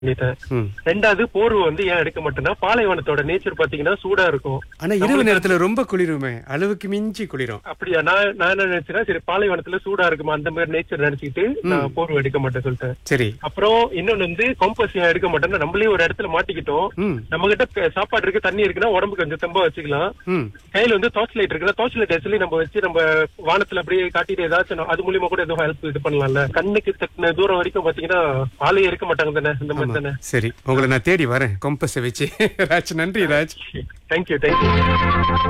பண்ணிட்டேன் ம். ரெண்டாவது போர்வை வந்து ஏன் எடுக்க மாட்டேன்னா பாலைவனத்தோட நேச்சர் பாத்தீங்கன்னா சூடா இருக்கும் ஆனா இரவு நேரத்துல ரொம்ப குளிருமே அளவுக்கு மிஞ்சி குளிரும் அப்படியா நான் நான் என்ன நினைச்சேன்னா சரி பாலைவனத்துல சூடா இருக்குமா அந்த மாதிரி நேச்சர் நினைச்சிட்டு நான் போர்வை எடுக்க மாட்டேன் சொல்லிட்டேன் சரி அப்புறம் இன்னொன்னு வந்து கம்பஸ் ஏன் எடுக்க மாட்டேன்னா நம்மளே ஒரு இடத்துல மாட்டிக்கிட்டோம் ம் நம்ம கிட்ட சாப்பாடு இருக்கு தண்ணி இருக்குன்னா உடம்புக்கு கொஞ்சம் தெம்பா வச்சுக்கலாம் ம் கையில வந்து டார்ச் லைட் இருக்குன்னா டார்ச் லைட் ஆக்சுவலி நம்ம வச்சு நம்ம வானத்துல அப்படியே காட்டிட்டு ஏதாச்சும் நம்ம- அது மூலியமா கூட எதுவும் ஹெல்ப் இது பண்ணலாம்ல கண்ணுக்கு தட்டின தூரம் வரைக்கும் பாத்தீங்கன்னா ஆளே இருக்க மாட்டாங்க தானே இந்த மாதிரி தானே சரி உங்களை நான் தேடி வரேன் கொம்பஸை வச்சு ராஜ் நன்றி ராஜ் தேங்க்யூ தேங்க்யூ